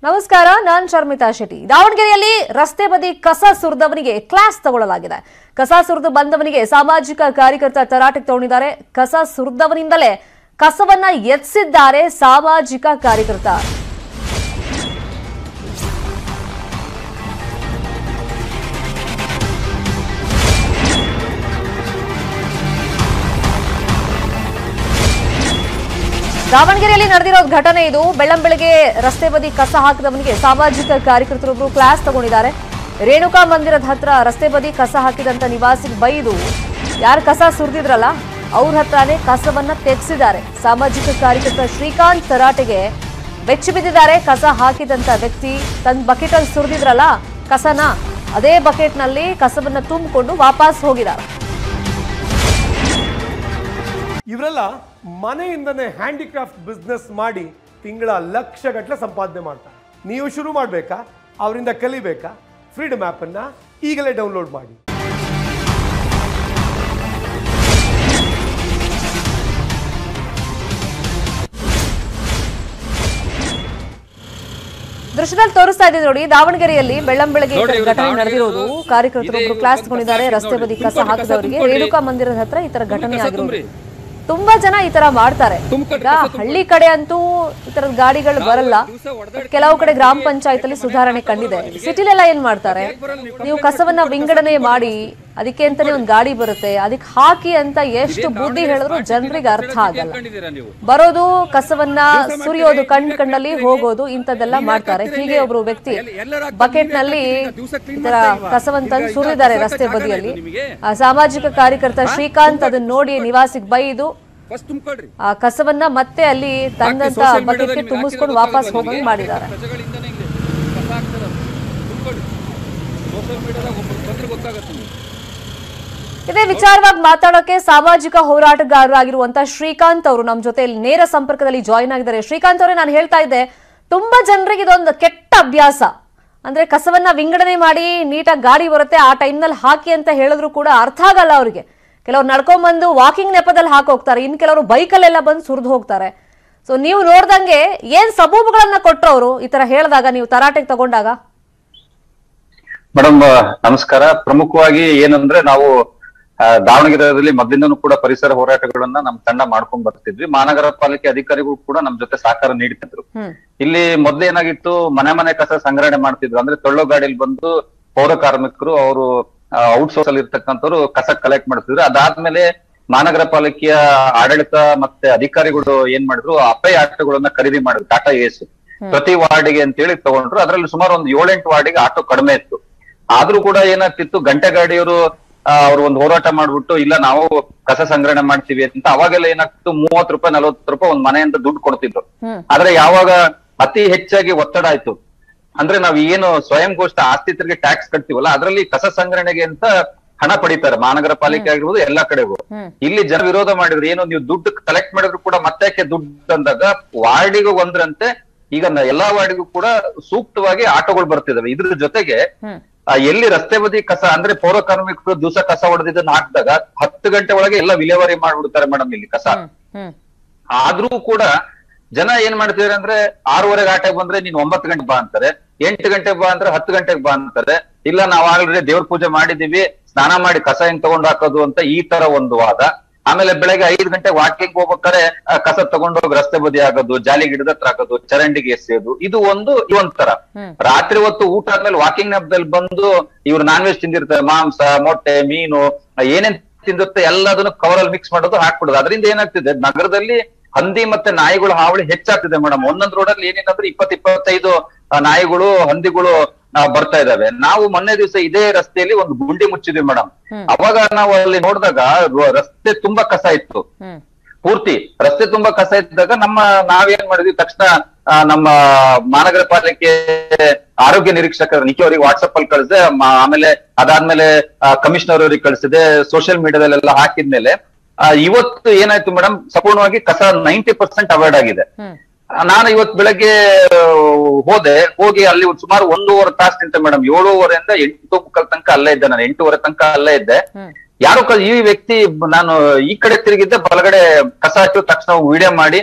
ನಮಸ್ಕಾರ ನಾನ್ ಶರ್ಮಿತಾ ಶೆಟ್ಟಿ ದಾವಣಗೆರೆಯಲ್ಲಿ ರಸ್ತೆ ಬದಿ ಕಸ ಸುರಿದವನಿಗೆ ಕ್ಲಾಸ್ ತಗೊಳ್ಳಲಾಗಿದೆ ಕಸ ಸುರಿದು ಬಂದವನಿಗೆ ಸಾಮಾಜಿಕ ಕಾರ್ಯಕರ್ತ ತರಾಟೆಗೆ ತಗೊಂಡಿದ್ದಾರೆ ಕಸ ಸುರಿದವನಿಂದಲೇ ಕಸವನ್ನ ಎತ್ಸಿದ್ದಾರೆ ಸಾಮಾಜಿಕ ಕಾರ್ಯಕರ್ತ ದಾವಣಗೆರೆಯಲ್ಲಿ ನಡೆದಿರೋ ಘಟನೆ ಇದು ಬೆಳ್ಳಂಬೆಳಗ್ಗೆ ರಸ್ತೆ ಬದಿ ಕಸ ಹಾಕಿದವನಿಗೆ ಸಾಮಾಜಿಕ ಕಾರ್ಯಕರ್ತರೊಬ್ಬರು ಕ್ಲಾಸ್ ತಗೊಂಡಿದ್ದಾರೆ ರೇಣುಕಾ ಮಂದಿರದ ಹತ್ರ ರಸ್ತೆ ಬದಿ ಕಸ ಹಾಕಿದಂತ ನಿವಾಸಿಗೆ ಬೈದು ಯಾರು ಕಸ ಸುರಿದಿದ್ರಲ್ಲ ಅವ್ರ ಹತ್ರನೇ ಕಸವನ್ನ ತೆಗೆಸಿದ್ದಾರೆ ಸಾಮಾಜಿಕ ಕಾರ್ಯಕರ್ತ ಶ್ರೀಕಾಂತ್ ತರಾಟೆಗೆ ಬೆಚ್ಚಿ ಬಿದ್ದಿದ್ದಾರೆ ಕಸ ಹಾಕಿದಂತ ವ್ಯಕ್ತಿ ತನ್ನ ಬಕೆಟ್ ಅಲ್ಲಿ ಸುರಿದಿದ್ರಲ್ಲ ಕಸನ ಅದೇ ಬಕೆಟ್ನಲ್ಲಿ ಕಸವನ್ನ ತುಂಬಿಕೊಂಡು ವಾಪಸ್ ಹೋಗಿದ್ದಾರೆ ಇವರೆಲ್ಲ ಮನೆಯಿಂದನೇ ಹ್ಯಾಂಡಿಕ್ರಾಫ್ಟ್ ಬಿಸ್ನೆಸ್ ಮಾಡಿ ತಿಂಗಳ ಲಕ್ಷ ಗಟ್ಟಲೆ ಸಂಪಾದನೆ ಮಾಡ್ತಾರೆ ನೀವು ಶುರು ಮಾಡಬೇಕಾ ಅವರಿಂದ ಕಲಿಬೇಕಾ ಫ್ರೀಡಮ್ ಆ್ಯಪನ್ನು ಈಗಲೇ ಡೌನ್ಲೋಡ್ ಮಾಡಿ ದೃಶ್ಯದಲ್ಲಿ ತೋರಿಸ್ತಾ ಇದ್ದೀವಿ ನೋಡಿ ದಾವಣಗೆರೆಯಲ್ಲಿ ಬೆಳ್ಳಂಬೆಳಗ್ಗೆ ಈ ನೋಡಿ, ಇವ್ರು ಘಟನೆ ದಾವಣಗೆರೆ ನಡೆದಿರೋದು ಇರೋದು. ಕಾರ್ಯಕರ್ತರೊಬ್ರು ಇಲ್ಲಿ ಕ್ಲಾಸ್ ಒಂದು ತಗೊಂಡಿದ್ದಾರೆ ಕಸ ರಸ್ತೆ ಬದಿ ಕಸ ತುಂಬ್ಕೊಡ್ರಿ, ಹಾಕಿದವರಿಗೆ ಕಸ ತುಂಬ್ಕೊಡ್ರಿ. ರೇಣುಕಾ ಮಂದಿರದ ಹತ್ರ ಈ ತರ ಘಟನೆ ಕಸ ಆಗಿರೋದು ತುಂಬ್ರಿ. ತುಂಬಾ ಜನ ಈ ತರ ಮಾಡ್ತಾರೆ ತುಂಬ್ಕೊಡ್ರಿ, ಈಗ ಕಸ ತುಂಬ್ಕೊಡ್ರಿ. ಹಳ್ಳಿ ಕಡೆ ಅಂತೂ ಈ ತರದ ಗಾಡಿಗಳು ಬರಲ್ಲ ದಿವ್ಸ ಹೊಡ್ದಾಡಿ ಕೆಲವು ಕಡೆ ಗ್ರಾಮ ಪಂಚಾಯತ್ ಅಲ್ಲಿ ಸುಧಾರಣೆ ಕಂಡಿದೆ ಸಿಟಿಲೆಲ್ಲ ಏನ್ ಮಾಡ್ತಾರೆ ನೀವು ಕಸವನ್ನ ವಿಂಗಡಣೆ ಮಾಡಿ ಅದಕ್ಕೆ ಅಂತಾನೆ ಒಂದು ಗಾಡಿ ಬರುತ್ತೆ ಅದಕ್ಕೆ ಹಾಕಿ ಅಂತ ಎಷ್ಟು ಬುದ್ಧಿ ಹೇಳಿದ್ರು ಜನರಿಗೆ ಅರ್ಥ ಆಗಲ್ಲ ಕಂಡಿದ್ದೀರಾ ನೀವು ಬರೋದು ಕಸವನ್ನ ಸುರಿಯೋದು ಕಣ್ ಕಣ್ಣಲ್ಲಿ ಹೋಗೋದು ಇಂಥದ್ದೆಲ್ಲ ಮಾಡ್ತಾರೆ ಹೀಗೆ ಒಬ್ರು ವ್ಯಕ್ತಿ ಬಕೆಟ್ ನಲ್ಲಿ ಈ ತರ ಕಸವನ್ನ ತಂದು ಸುರಿದಿದ್ದಾರೆ ರಸ್ತೆ ಬದಿಯಲ್ಲಿ ಆ ಸಾಮಾಜಿಕ ಕಾರ್ಯಕರ್ತ ಶ್ರೀಕಾಂತ್ ಅದನ್ನ ನೋಡಿ ನಿವಾಸಿಗೆ ಬೈದು ಫಸ್ಟ್ ತುಂಬ್ಕೊಳ್ರಿ ಆ ಕಸವನ್ನ ಮತ್ತೆ ಅಲ್ಲಿ ತಂದಂತ ಬಕೆಟ್ಗೆ ತುಂಬಿಸ್ಕೊಂಡು ವಾಪಸ್ ಹೋಗಂಗ್ ಮಾಡಿದ್ದಾರೆ ಪ್ರಜೆಗಳಿಂದನೇ ಇಲ್ಲಿ ಕಸ ಹಾಕ್ತಾರೆ ತುಂಬ್ಕೊಳ್ರಿ ಸೋಷಿಯಲ್ ಮೀಡಿಯಾದಾಗ ಒಬ್ರು ಬಂದ್ರೆ ಗೊತ್ತಾಗತ್ತೆ ನಿಮ್ಗೆ ಇದೇ ವಿಚಾರವಾಗಿ ಮಾತಾಡೋಕೆ ಸಾಮಾಜಿಕ ಹೋರಾಟಗಾರರಾಗಿರುವಂತ ಶ್ರೀಕಾಂತ್ ಅವರು ನಮ್ಮ ಜೊತೆ ಇಲ್ಲಿ ನೇರ ಸಂಪರ್ಕದಲ್ಲಿ ಜಾಯಿನ್ ಆಗಿದ್ದಾರೆ ಶ್ರೀಕಾಂತ್ ಅವರೇ ನಾನು ಹೇಳ್ತಾ ಇದ್ದೆ ತುಂಬಾ ಜನರಿಗೆ ಇದೊಂದು ಕೆಟ್ಟ ಅಭ್ಯಾಸ ಅಂದ್ರೆ ಕಸವನ್ನ ವಿಂಗಡಣೆ ಮಾಡಿ ನೀಟಾಗಿ ಗಾಡಿ ಬರುತ್ತೆ ಆ ಟೈಮ್ನಲ್ಲಿ ಹಾಕಿ ಅಂತ ಹೇಳಿದ್ರು ಕೂಡ ಅರ್ಥ ಆಗಲ್ಲ ಅವರಿಗೆ ಕೆಲವ್ರು ನಡ್ಕೊಂಡ್ಬಂದು ವಾಕಿಂಗ್ ನೆಪದಲ್ಲಿ ಹಾಕಿ ಹೋಗ್ತಾರೆ ಇನ್ನು ಕೆಲವರು ಬೈಕಲ್ಲೆಲ್ಲ ಬಂದು ಸುರಿದು ಹೋಗ್ತಾರೆ ಸೊ ನೀವು ನೋಡ್ದಂಗೆ ಏನ್ ಸಬೂಬುಗಳನ್ನ ಕೊಟ್ರು ಅವರು ಈ ತರ ಹೇಳಿದಾಗ ನೀವು ತರಾಟೆಗೆ ತಗೊಂಡಾಗ ಮೇಡಮ್ ನಮಸ್ಕಾರ ಪ್ರಮುಖವಾಗಿ ಏನಂದ್ರೆ ನಾವು ಆ, ದಾವಣಗೆರೆಯಲ್ಲಿ ಮೊದಲಿಂದನೂ ಕೂಡ ಪರಿಸರ ಹೋರಾಟಗಳನ್ನ ನಮ್ ತಂಡ ಮಾಡ್ಕೊಂಡ್ ಬರ್ತಿದ್ವಿ ಮಹಾನಗರ ಪಾಲಿಕೆ ಅಧಿಕಾರಿಗಳು ಕೂಡ ನಮ್ ಜೊತೆ ಸಹಕಾರ ನೀಡ್ತಿದ್ರು ಹ್ಮ್ ಇಲ್ಲಿ ಮೊದ್ಲೇನಾಗಿತ್ತು ಮನೆ ಮನೆ ಕಸ ಸಂಗ್ರಹಣೆ ಮಾಡ್ತಿದ್ರು ಅಂದ್ರೆ ತೊಳ್ಳೋ ಗಾಡಿಯಲ್ಲಿ ಬಂದು ಪೌರ ಕಾರ್ಮಿಕರು ಅವರು ಔಟ್ಸೋರ್ಸ್ ಅಲ್ಲಿ ಇರ್ತಕ್ಕಂಥವ್ರು ಕಸ ಕಲೆಕ್ಟ್ ಮಾಡ್ತಿದ್ರು ಅದಾದ್ಮೇಲೆ ಮಹಾನಗರ ಪಾಲಿಕೆಯ ಆಡಳಿತ ಮತ್ತೆ ಅಧಿಕಾರಿಗಳು ಏನ್ ಮಾಡಿದ್ರು ಅಪೈ ಆಟೋಗಳನ್ನ ಖರೀದಿ ಮಾಡಿದ್ರು ಟಾಟಾ ಏಸ್ ಪ್ರತಿ ವಾರ್ಡಿಗೆ ಅಂತೇಳಿ ತಗೊಂಡ್ರು ಅದ್ರಲ್ಲಿ ಸುಮಾರು ಒಂದು ಏಳೆಂಟು ವಾರ್ಡಿಗೆ ಆಟೋ ಕಡಿಮೆ ಇತ್ತು ಆದ್ರೂ ಕೂಡ ಏನಾಗ್ತಿತ್ತು ಗಂಟೆ ಗಾಡಿಯವರು ಅವ್ರು ಒಂದು ಹೋರಾಟ ಮಾಡ್ಬಿಟ್ಟು ಇಲ್ಲ ನಾವು ಕಸ ಸಂಗ್ರಹಣೆ ಮಾಡ್ತೀವಿ ಅಂತ ಅವಾಗೆಲ್ಲ ಏನಾಗ್ತಿತ್ತು ಮೂವತ್ ರೂಪಾಯಿ ನಲ್ವತ್ತು ರೂಪಾಯಿ ಒಂದ್ ಮನೆಯಿಂದ ದುಡ್ಡು ಕೊಡ್ತಿದ್ರು ಹ್ಮ್ ಆದ್ರೆ ಯಾವಾಗ ಅತಿ ಹೆಚ್ಚಾಗಿ ಒತ್ತಡ ಆಯ್ತು ಅಂದ್ರೆ ನಾವ್ ಏನು ಸ್ವಯಂ ಘೋಷಿತ ಆಸ್ತಿ ತೆರಿಗೆ ಟ್ಯಾಕ್ಸ್ ಕಟ್ತೀವಲ್ಲ ಅದರಲ್ಲಿ ಕಸ ಸಂಗ್ರಹಣೆಗೆ ಅಂತ ಹಣ ಪಡಿತಾರೆ ಮಹಾನಗರ ಪಾಲಿಕೆ ಆಗಿರ್ಬೋದು ಎಲ್ಲಾ ಕಡೆಗೂ ಹ್ಮ್ ಇಲ್ಲಿ ಜನ ವಿರೋಧ ಮಾಡಿದ್ರು ಏನು ನೀವು ದುಡ್ಡು ಕಲೆಕ್ಟ್ ಮಾಡಿದ್ರು ಕೂಡ ಮತ್ತೆ ಯಾಕೆ ದುಡ್ಡು ಅಂದಾಗ ವಾರ್ಡಿಗೂ ಒಂದ್ರಂತೆ ಈಗ ನ- ಎಲ್ಲಾ ವಾರ್ಡಿಗೂ ಕೂಡ ಸೂಕ್ತವಾಗಿ ಆಟೋಗಳು ಬರ್ತಿದಾವೆ ಇದ್ರ ಜೊತೆಗೆ ಹ್ಮ್ ಆ, ಎಲ್ಲಿ ರಸ್ತೆ ಬದಿ ಕಸ ಅಂದ್ರೆ ಪೌರ ಕಾರ್ಮಿಕರು ದಿವಸ ಕಸ ಹೊಡೆದಿದ್ದನ್ನ ಹಾಕಿದಾಗ ಹತ್ತು ಗಂಟೆ ಒಳಗೆ ಎಲ್ಲ ವಿಲೇವಾರಿ ಮಾಡ್ಬಿಡ್ತಾರೆ ಮೇಡಮ್ ಇಲ್ಲಿ ಕಸ ಹ್ಮ್ ಹ್ಮ್ ಆದ್ರೂ ಕೂಡ ಜನ ಏನ್ ಮಾಡ್ತಿದಾರೆ ಅಂದ್ರೆ ಆರೂವರೆಗೆ ಆಟಕ್ಕೆ ಬಂದ್ರೆ ನೀನ್ ಒಂಬತ್ತು ಗಂಟೆ ಬಾ ಅಂತಾರೆ ಎಂಟು ಗಂಟೆಗೆ ಬಾ ಅಂದ್ರೆ ಹತ್ತು ಗಂಟೆಗೆ ಬಾ ಅಂತಾರೆ ಇಲ್ಲ ನಾವ್ ಆಲ್ರೆಡಿ ದೇವ್ರ ಪೂಜೆ ಮಾಡಿದೀವಿ ಸ್ನಾನ ಮಾಡಿ ಕಸ ಹೆಂಗ್ ತಗೊಂಡ್ ಹಾಕೋದು ಅಂತ ಈ ತರ ಒಂದು ವಾದ ಆಮೇಲೆ ಬೆಳಗ್ಗೆ ಐದು ಗಂಟೆ ವಾಕಿಂಗ್ ಹೋಗ್ಬೇಕಾರೆ ಆ, ಕಸ ತಗೊಂಡೋಗಿ ರಸ್ತೆ ಬದಿ ಆಗೋದು ಜಾಲಿ ಗಿಡದ ಹತ್ರ ಹಾಕೋದು ಚರಂಡಿಗೆ ಎಸೆಯೋದು ಇದು ಒಂದು ಇದೊಂಥರ ಹ್ಮ್. ರಾತ್ರಿ ಹೊತ್ತು ಊಟ ಆದ್ಮೇಲೆ ವಾಕಿಂಗ್ ನೆಪದಲ್ಲಿ ಬಂದು ಇವ್ರು ನಾನ್ ವೆಜ್ ತಿಂದಿರ್ತಾರೆ ಮಾಂಸ ಮೊಟ್ಟೆ ಮೀನು ಏನೇನ್ ತಿಂದಿರುತ್ತೆ ಎಲ್ಲದನ್ನು ಕವರ್ ಅಲ್ಲಿ ಮಿಕ್ಸ್ ಮಾಡೋದು ಹಾಕ್ಬಿಡೋದು ಅದರಿಂದ ಏನಾಗ್ತಿದೆ ನಗರದಲ್ಲಿ ಹಂದಿ ಮತ್ತೆ ನಾಯಿಗಳು ಹಾವಳಿ ಹೆಚ್ಚಾಗ್ತಿದೆ ಮೇಡಮ್ ಒಂದೊಂದ್ ರೋಡಲ್ಲಿ ಏನೇನಂದ್ರೆ ಇಪ್ಪತ್ ಇಪ್ಪತ್ತೈದು ಆ, ನಾಯಿಗಳು ಹಂದಿಗಳು ಆ, ಬರ್ತಾ ಇದಾವೆ ನಾವು ಮೊನ್ನೆ ದಿವಸ ಇದೇ ರಸ್ತೆಯಲ್ಲಿ ಒಂದು ಗುಂಡಿ ಮುಚ್ಚಿದ್ವಿ ಮೇಡಮ್ ಹ್ಮ್. ಅವಾಗ ನಾವು ಅಲ್ಲಿ ನೋಡಿದಾಗ ರೋ- ರಸ್ತೆ ತುಂಬಾ ಕಸ ಇತ್ತು ಹ್ಮ್ ಪೂರ್ತಿ ರಸ್ತೆ ತುಂಬಾ ಕಸ ಇದ್ದಾಗ ನಮ್ಮ ನಾವೇನ್ ಮಾಡಿದ್ವಿ ತಕ್ಷಣ ಆ, ನಮ್ಮ ಮಹಾನಗರ ಪಾಲಿಕೆ ಆರೋಗ್ಯ ನಿರೀಕ್ಷಕರ ನಿಖಿ ಅವರಿಗೆ ವಾಟ್ಸಪ್ ಅಲ್ಲಿ ಕಳಿಸಿದೆ ಮ- ಆಮೇಲೆ ಅದಾದ್ಮೇಲೆ ಕಮಿಷನರ್ ಅವರಿಗೆ ಕಳಿಸಿದೆ ಸೋಷಿಯಲ್ ಮೀಡಿಯಾದಲ್ಲೆಲ್ಲ ಹಾಕಿದ್ಮೇಲೆ ಆ, ಇವತ್ತು ಏನಾಯ್ತು ಮೇಡಮ್ ಸಂಪೂರ್ಣವಾಗಿ ಕಸ ನೈಂಟಿ ಪರ್ಸೆಂಟ್ ಅವಾಯ್ಡ್ ಆಗಿದೆ ಹ್ಮ್ ಆ, ನಾನು ಇವತ್ತು ಬೆಳಗ್ಗೆ ಆ, ಹೋದೆ ಹೋಗಿ ಅಲ್ಲಿ ಒಂದ್ ಸುಮಾರು ಒಂದೂವರೆ ತಾಸು ನಿಂತೆ ಮೇಡಮ್ ಏಳೂವರೆಯಿಂದ ಎಂಟು ಮುಕ್ಕಲ್ ತನಕ ಅಲ್ಲೇ ಇದ್ದೆ ನಾನು ಎಂಟೂವರೆ ತನಕ ಅಲ್ಲೇ ಇದ್ದೆ ಹ್ಮ್ ಯಾರು ಕ- ಈ ವ್ಯಕ್ತಿ ನಾನು ಈ ಕಡೆ ತಿರುಗಿದ್ದೆ ಬಲಗಡೆ ಕಸ ಹಾಕಿದ ತಕ್ಷಣ ವಿಡಿಯೋ ಮಾಡಿ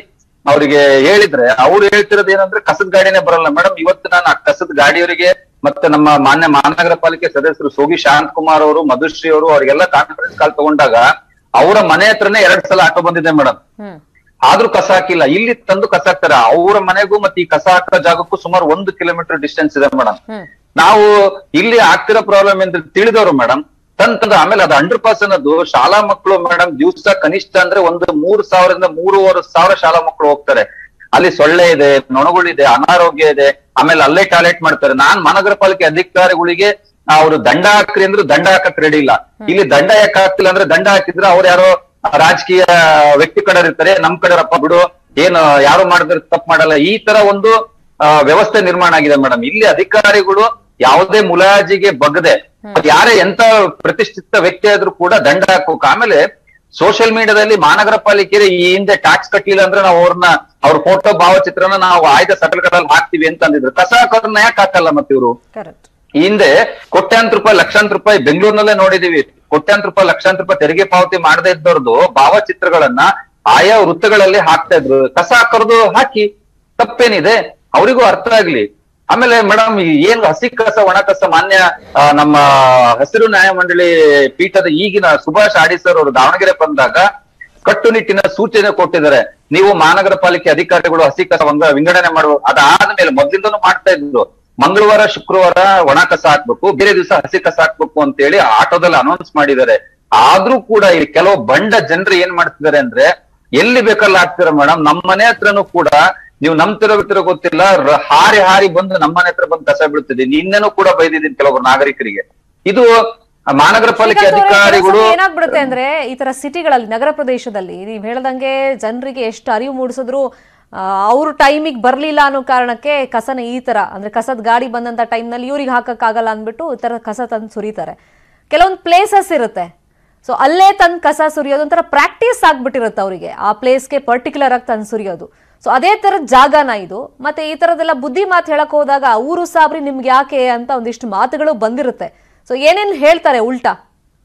ಅವರಿಗೆ ಹೇಳಿದ್ರೆ ಅವ್ರು ಹೇಳ್ತಿರೋದು ಏನಂದ್ರೆ ಕಸದ ಗಾಡಿನೇ ಬರಲ್ಲ ಮೇಡಮ್ ಇವತ್ತು ನಾನು ಆ ಕಸದ ಗಾಡಿಯವರಿಗೆ ಮತ್ತೆ ನಮ್ಮ ಮಾನ್ಯ ಮಹಾನಗರ ಪಾಲಿಕೆ ಸದಸ್ಯರು ಸೋಗಿ ಶಾಂತ್ ಕುಮಾರ್ ಅವರು ಮಧುಶ್ರೀ ಅವರು ಅವರಿಗೆಲ್ಲ ಕಾನ್ಫರೆನ್ಸ್ ಕಾಲ್ ತಗೊಂಡಾಗ ಅವರ ಮನೆ ಹತ್ರನೇ ಎರಡ್ ಸಲ ಆಟೋ ಬಂದಿದೆ ಮೇಡಮ್ ಹ್ಮ್ ಆದ್ರೂ ಕಸ ಹಾಕಿಲ್ಲ ಇಲ್ಲಿ ತಂದು ಕಸ ಹಾಕ್ತಾರೆ ಅವ್ರ ಮನೆಗೂ ಮತ್ತೆ ಈ ಕಸ ಹಾಕೋ ಜಾಗಕ್ಕೂ ಸುಮಾರು ಒಂದು ಕಿಲೋಮೀಟರ್ ಡಿಸ್ಟೆನ್ಸ್ ಇದೆ ಮೇಡಮ್ ಹ್ಮ್ ನಾವು ಇಲ್ಲಿ ಆಗ್ತಿರೋ ಪ್ರಾಬ್ಲಮ್ ಅಂತ ತಿಳಿದವರು ಮೇಡಮ್ ತಂತಂದ್ರೆ ಆಮೇಲೆ ಅದು ಅಂಡರ್ ಪಾಸ್ ಅನ್ನೋದು ಶಾಲಾ ಮಕ್ಕಳು ಮೇಡಮ್ ದಿವಸ ಕನಿಷ್ಠ ಅಂದ್ರೆ ಒಂದು ಮೂರು ಸಾವಿರದಿಂದ ಮೂರುವರೆ ಸಾವಿರ ಶಾಲಾ ಮಕ್ಕಳು ಹೋಗ್ತಾರೆ ಅಲ್ಲಿ ಸೊಳ್ಳೆ ಇದೆ ನೊಣಗಳಿದೆ ಅನಾರೋಗ್ಯ ಇದೆ ಆಮೇಲೆ ಅಲ್ಲೇ ಟಾಯ್ಲೆಟ್ ಮಾಡ್ತಾರೆ ನಾನ್ ಮಹಾನಗರ ಪಾಲಿಕೆ ಅಧಿಕಾರಿಗಳಿಗೆ ಅವರು ದಂಡ ಹಾಕ್ರಿ ಅಂದ್ರೆ ದಂಡ ಹಾಕಕ್ ರೆಡಿ ಇಲ್ಲ ಇಲ್ಲಿ ದಂಡ ಯಾಕೆ ಹಾಕ್ತಿಲ್ಲ ಅಂದ್ರೆ ದಂಡ ಹಾಕಿದ್ರೆ ಅವ್ರು ಯಾರೋ ರಾಜಕೀಯ ವ್ಯಕ್ತಿ ಕಡೆ ಇರ್ತಾರೆ ನಮ್ ಕಡೆರಪ್ಪ ಬಿಡು ಏನು ಯಾರು ಮಾಡಿದ್ರೆ ತಪ್ಪು ಮಾಡಲ್ಲ ಈ ತರ ಒಂದು ಆ, ವ್ಯವಸ್ಥೆ ನಿರ್ಮಾಣ ಆಗಿದೆ ಮೇಡಮ್ ಇಲ್ಲಿ ಅಧಿಕಾರಿಗಳು ಯಾವುದೇ ಮುಲಾಜಿಗೆ ಬಗದೆ ಯಾರೇ ಎಂತ ಪ್ರತಿಷ್ಠಿತ ವ್ಯಕ್ತಿ ಆದ್ರೂ ಕೂಡ ದಂಡ ಹಾಕೋಕ್ ಆಮೇಲೆ ಸೋಷಿಯಲ್ ಮೀಡಿಯಾದಲ್ಲಿ ಮಹಾನಗರ ಪಾಲಿಕೆ ಈ ಹಿಂದೆ ಟ್ಯಾಕ್ಸ್ ಕಟ್ಟಲಿಲ್ಲ ಅಂದ್ರೆ ನಾವು ಅವ್ರನ್ನ ಅವ್ರ ಫೋಟೋ ಭಾವಚಿತ್ರನ ನಾವು ಆಯ್ದ ಸಟಲ್ಗಳಲ್ಲಿ ಹಾಕ್ತಿವಿ ಅಂತ ಅಂದಿದ್ರು ಕಸ ಹಾಕೋದನ್ನ ಯಾಕೆ ಹಾಕಲ್ಲ ಮತ್ತೆ ಇವರು ಕರೆಕ್ಟ್ ಈ ಹಿಂದೆ ಕೋಟ್ಯಾಂತರ ರೂಪಾಯಿ ಲಕ್ಷಾಂತರ ರೂಪಾಯಿ ಬೆಂಗಳೂರಿನಲ್ಲೇ ನೋಡಿದೀವಿ ಕೋಟ್ಯಾಂತರ ರೂಪಾಯಿ ಲಕ್ಷಾಂತರ ರೂಪಾಯಿ ತೆರಿಗೆ ಪಾವತಿ ಮಾಡದೇ ಇದ್ದವ್ರದ್ದು ಭಾವಚಿತ್ರಗಳನ್ನ ಆಯಾ ವೃತ್ತಗಳಲ್ಲಿ ಹಾಕ್ತಾ ಇದ್ರು ಕಸ ಹಾಕೋದು ಹಾಕಿ ತಪ್ಪೇನಿದೆ ಅವರಿಗೂ ಅರ್ಥ ಆಗ್ಲಿ ಆಮೇಲೆ ಮೇಡಮ್ ಏನ್ ಹಸಿ ಕಸ ಒಣ ಕಸ ಮಾನ್ಯ ಆ, ನಮ್ಮ ಹಸಿರು ನ್ಯಾಯಮಂಡಳಿ ಪೀಠದ ಈಗಿನ ಸುಭಾಷ್ ಆಡಿ ಸರ್ ಅವರು ದಾವಣಗೆರೆ ಬಂದಾಗ ಕಟ್ಟುನಿಟ್ಟಿನ ಸೂಚನೆ ಕೊಟ್ಟಿದ್ದಾರೆ ನೀವು ಮಹಾನಗರ ಪಾಲಿಕೆ ಅಧಿಕಾರಿಗಳು ಹಸಿ ಕಸ ವಂಗ- ವಿಂಗಡಣೆ ಮಾಡುವ ಅದಾದ್ಮೇಲೆ ಮೊದ್ಲಿಂದನೂ ಮಾಡ್ತಾ ಇದ್ರು ಮಂಗಳವಾರ ಶುಕ್ರವಾರ ಒಣ ಕಸ ಹಾಕ್ಬೇಕು ಬೇರೆ ದಿವಸ ಹಸಿ ಕಸ ಹಾಕ್ಬೇಕು ಅಂತ ಹೇಳಿ ಆಟೋದಲ್ಲಿ ಅನೌನ್ಸ್ ಮಾಡಿದ್ದಾರೆ ಆದ್ರೂ ಕೂಡ ಇಲ್ಲಿ ಕೆಲವು ಬಂಡ ಜನರು ಏನ್ ಮಾಡ್ತಿದ್ದಾರೆ ಅಂದ್ರೆ ಎಲ್ಲಿ ಬೇಕಲ್ಲ ಹಾಕ್ತಿರ ಮೇಡಮ್ ನಮ್ಮ ಮನೆ ಹತ್ರನೂ ಕೂಡ ನೀವು ನಂಬ್ತಿರೋ ಬಿಟ್ಟಿರೋ ಗೊತ್ತಿಲ್ಲ ರ- ಹಾರಿ ಹಾರಿ ಬಂದು ನಮ್ಮ ಮನೆ ಹತ್ರ ಬಂದು ಕಸ ಬೀಳ್ತಿದೆ ನಿನ್ನೆನೂ ಕೂಡ ಬೈದಿದ್ದೀನಿ ಕೆಲವೊಬ್ರು ನಾಗರಿಕರಿಗೆ ಇದು ಮಹಾನಗರ ಪಾಲಿಕೆ ಶ್ರೀಕಾಂತ್ ಅವರೇ, ಅಧಿಕಾರಿಗಳು ಕೆಲವೊಂದ್ಸತಿ ಏನಾಗ್ಬಿಡುತ್ತೆ ಅಂದ್ರೆ ಈ ತರ ಸಿಟಿಗಳಲ್ಲಿ ನಗರ ಪ್ರದೇಶದಲ್ಲಿ ನೀವ್ ಹೇಳ್ದಂಗೆ ಜನರಿಗೆ ಎಷ್ಟು ಅರಿವು ಮೂಡಿಸಿದ್ರು ಅವ್ರ ಟೈಮಿಗೆ ಬರ್ಲಿಲ್ಲ ಅನ್ನೋ ಕಾರಣಕ್ಕೆ ಕಸನ ಈ ತರ ಅಂದ್ರೆ ಕಸದ ಗಾಡಿ ಬಂದಂತ ಟೈಮ್ನಲ್ಲಿ ಇವ್ರಿಗೆ ಹಾಕಕ್ಕಾಗಲ್ಲ ಅಂದ್ಬಿಟ್ಟು ಈ ತರ ಕಸ ತಂದು ಸುರಿತಾರೆ ಕೆಲವೊಂದು ಪ್ಲೇಸಸ್ ಇರುತ್ತೆ ಸೊ ಅಲ್ಲೇ ತಂದು ಕಸ ಸುರಿಯೋದು ಒಂಥರ ಪ್ರಾಕ್ಟೀಸ್ ಆಗ್ಬಿಟ್ಟಿರುತ್ತೆ ಅವರಿಗೆ ಆ ಪ್ಲೇಸ್ಗೆ ಪರ್ಟಿಕ್ಯುಲರ್ ಆಗಿ ತಂದು ಸುರಿಯೋದು ಸೊ ಅದೇ ಥರದ ಜಾಗನ ಇದು ಮತ್ತೆ ಈ ಥರದ್ದೆಲ್ಲ ಬುದ್ಧಿ ಮಾತು ಹೇಳಕ್ ಹೋದಾಗ ಊರು ಸಾಬ್ರಿ ನಿಮ್ಗೆ ಯಾಕೆ ಅಂತ ಒಂದಿಷ್ಟು ಮಾತುಗಳು ಬಂದಿರುತ್ತೆ ಸೊ ಏನೇನು ಹೇಳ್ತಾರೆ ಉಲ್ಟಾ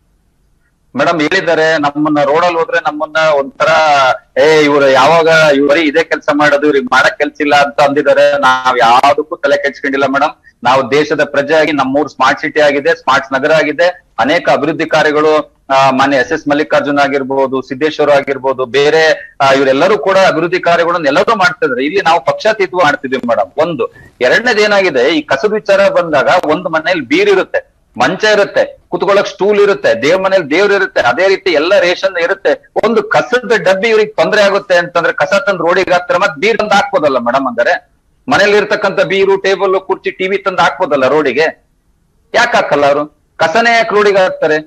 ಮೇಡಮ್ ಹೇಳಿದ್ದಾರೆ ನಮ್ಮನ್ನ ರೋಡಲ್ಲಿ ಹೋದ್ರೆ ನಮ್ಮನ್ನ ಒಂಥರ ಏ ಇವ್ರು ಯಾವಾಗ ಇವ್ರಿ ಇದೇ ಕೆಲಸ ಮಾಡೋದು ಇವ್ರಿಗೆ ಮಾಡಕ್ ಕೆಲ್ಸ ಇಲ್ಲ ಅಂತ ಅಂದಿದ್ದಾರೆ ನಾವ್ ಯಾವ್ದಕ್ಕೂ ತಲೆ ಕೆಡ್ಸ್ಕೊಂಡಿಲ್ಲ ಮೇಡಮ್ ನಾವು ದೇಶದ ಪ್ರಜೆ ಆಗಿ ನಮ್ಮೂರ್ ಸ್ಮಾರ್ಟ್ ಸಿಟಿ ಆಗಿದೆ ಸ್ಮಾರ್ಟ್ ನಗರ ಆಗಿದೆ ಅನೇಕ ಅಭಿವೃದ್ಧಿ ಕಾರ್ಯಗಳು ಆ, ಮಾನ್ಯ ಎಸ್ ಎಸ್ ಮಲ್ಲಿಕಾರ್ಜುನ್ ಆಗಿರ್ಬೋದು ಸಿದ್ದೇಶ್ವರ ಆಗಿರ್ಬೋದು ಬೇರೆ ಆ, ಇವರೆಲ್ಲರೂ ಕೂಡ ಅಭಿವೃದ್ಧಿ ಕಾರ್ಯಗಳನ್ನು ಎಲ್ಲರೂ ಮಾಡ್ತಿದ್ರು ಇಲ್ಲಿ ನಾವು ಪಕ್ಷಾತೀತ ಮಾಡ್ತಿದ್ವಿ ಮೇಡಮ್ ಒಂದು ಎರಡನೇದು ಏನಾಗಿದೆ ಈ ಕಸದ ವಿಚಾರ ಬಂದಾಗ ಒಂದು ಮನೇಲಿ ಬೀರ್ ಇರುತ್ತೆ ಮಂಚ ಇರುತ್ತೆ ಕುತ್ಕೊಳ್ಳಕ್ ಸ್ಟೂಲ್ ಇರುತ್ತೆ ದೇವ್ ಮನೇಲಿ ದೇವ್ರ ಇರುತ್ತೆ ಅದೇ ರೀತಿ ಎಲ್ಲ ರೇಷನ್ ಇರುತ್ತೆ ಒಂದು ಕಸದ ಡಬ್ಬಿ ಇವ್ರಿಗೆ ತೊಂದರೆ ಆಗುತ್ತೆ ಅಂತಂದ್ರೆ ಕಸ ತಂದು ರೋಡಿಗೆ ಹಾಕ್ತಾರೆ ಮತ್ತೆ ಬೀರ್ ತಂದು ಹಾಕ್ಬೋದಲ್ಲ ಮೇಡಮ್ ಅಂದರೆ ಮನೇಲಿ ಇರ್ತಕ್ಕಂಥ ಬೀರು ಟೇಬಲ್ ಕುರ್ಚಿ ಟಿವಿ ತಂದು ಹಾಕ್ಬೋದಲ್ಲ ರೋಡಿಗೆ ಯಾಕೆ ಹಾಕಲ್ಲ ಅವರು ಕಸನೇ ಯಾಕೆ ರೋಡಿಗೆ ಹಾಕ್ತಾರೆ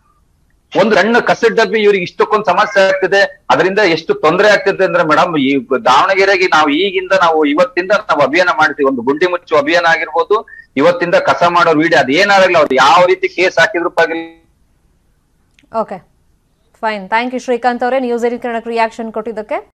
ಒಂದು ಸಣ್ಣ ಕಸದ ಡಬ್ಬಿ ಇವ್ರಿಗೆ ಇಷ್ಟಕ್ಕೊಂದು ಸಮಸ್ಯೆ ಆಗ್ತಿದೆ ಅದರಿಂದ ಎಷ್ಟು ತೊಂದರೆ ಆಗ್ತಿದೆ ಅಂದ್ರೆ ಮೇಡಮ್ ಈ ದಾವಣಗೆರೆಗೆ ನಾವು ಈಗಿಂದ ನಾವು ಇವತ್ತಿಂದ ನಾವು ಅಭಿಯಾನ ಮಾಡ್ತೀವಿ ಒಂದು ಗುಂಡಿ ಮುಚ್ಚು ಅಭಿಯಾನ ಆಗಿರ್ಬೋದು ಇವತ್ತಿಂದ ಕಸ ಮಾಡೋ ವಿಡಿಯೋ ಅದೇನಾಗಲ್ಲ ಅವ್ರು ಯಾವ ರೀತಿ ಕೇಸ್ ಹಾಕಿದ್ರು ಪರವಾಗಿಲ್ಲ okay fine thank you Srikanth ಅವರೇ ನ್ಯೂಸ್ ಏರಿನ್ ಕನ್ನಡಕ್ಕೆ ರಿಯಾಕ್ಷನ್ ಕೊಟ್ಟಿದ್ದಕ್ಕೆ